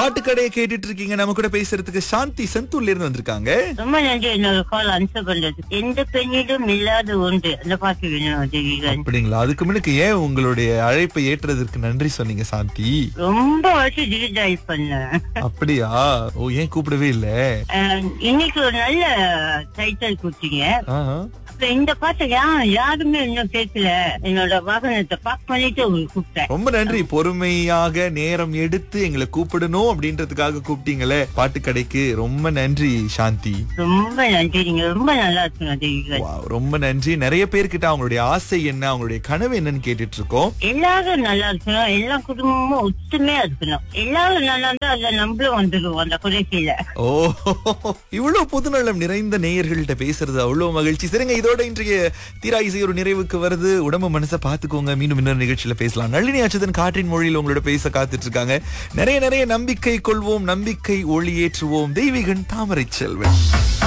பாட்டுக்கடையை கேட்டுட்டு இருக்கீங்க நம்ம கூட பேசுறதுக்கு சாந்தி செந்தூர்ல இருந்து வந்திருக்காங்க ரொம்ப நன்றி என்னோட கால் ஆன்சர் பண்றது எந்த பெண்ணிலும் இல்லாத ஒன்று அந்த பாட்டு வேணும் தேவிகன் அப்படிங்களா அதுக்கு முன்னுக்கு ஏன் உங்களுடைய அழைப்பை ஏற்றதற்கு நன்றி சொன்னீங்க சாந்தி ரொம்ப வருஷம் டிஜிட்டல் பண்ணேன் அப்படியா ஓ ஏன் கூப்பிடவே இல்ல அஹ், இன்னைக்கு ஒரு நல்ல டைட்டில் கொடுத்தீங்க ஆஹா. அப்புறம் இந்த பாட்டை யா- யாருமே இன்னும் கேட்கல என்னோட வாகனத்தை பாக் பண்ணிட்டு உங்களுக்கு கூப்பிட்டேன் ரொம்ப நன்றி பொறுமையாக நேரம் எடுத்து எங்களை கூப்பிடணும் அப்படின்றதுக்காக கூப்பிட்டீங்களே பாட்டுக்கடைக்கு ரொம்ப நன்றி சாந்தி ரொம்ப நன்றி நீங்க ரொம்ப நல்லா இருக்கணும் தேவிகன் Wow, ரொம்ப நன்றி நிறைய பேர்கிட்ட அவங்களுடைய ஆசை என்ன அவங்களுடைய கனவு என்னன்னு கேட்டுட்டு இருக்கோம் எல்லாரும் நல்லா இருக்கணும் எல்லா குடும்பமும் ஒத்துமையா இருக்கணும் எல்லாரும் நல்லா இருந்தா அதுல நம்மளும் வந்துடுவோம் அந்த குறைக்கையில ஓ இவ்வளவு புதுநலம் நிறைந்த நேயர்கள்ட்ட பேசுறது அவ்வளவு மகிழ்ச்சி சரிங்க இதோட இன்றைய தீராயிசை ஒரு நிறைவுக்கு வருது உடம்பு மனசை பாத்துக்கோங்க மீண்டும் இன்னொரு நிகழ்ச்சியில பேசலாம் நளினி அச்சுதன் காற்றின் மொழியில் உங்களோட பேச காத்துட்டு இருக்காங்க நிறைய நிறைய நம்பிக்கை கொள்வோம் நம்பிக்கை ஒளியேற்றுவோம் தெய்வீகன் தாமரை செல்வன்